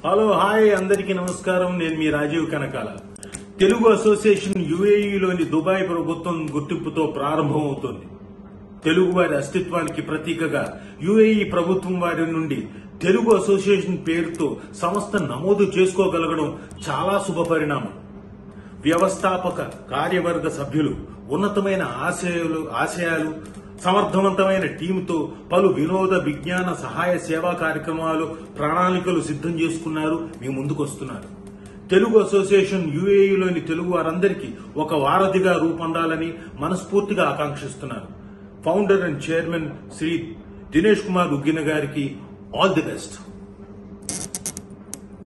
hello hi అందరికీ నమస్కారం నేను మీ రాజీవ్ కనకాల తెలుగు అసోసియేషన్ యుఏఈలోని దుబాయ్ ప్రభుత్వం గుర్తింపుతో ప్రారంభమవుతోంది తెలుగు వారి అస్తిత్వానికి ప్రతీకగా యుఏఈ ప్రభుత్వం వారి నుండి తెలుగు అసోసియేషన్ పేరుతో సంస్థ నమోదు చేసుకోగలగడం చాలా శుభ పరిణామం వ్యవస్థాపక కార్యవర్గ సభ్యులు ఉన్నతమైన ఆశయాలు ఆశయాలు సమర్థవంతమైన టీంతో పలు వినోద విజ్ఞాన సహాయ సేవా కార్యక్రమాలు ప్రణాళికలు సిద్ధం చేసుకున్నారు మీ ముందుకొస్తున్నారు తెలుగు అసోసియేషన్ యుఏఈలోని తెలుగు వారందరికీ ఒక వారధిగా రూపొందాలని మనస్ఫూర్తిగా ఆకాంక్షిస్తున్నారు founder and chairman Shri Dinesh Kumar Uggina గారికి ఆల్ ది బెస్ట్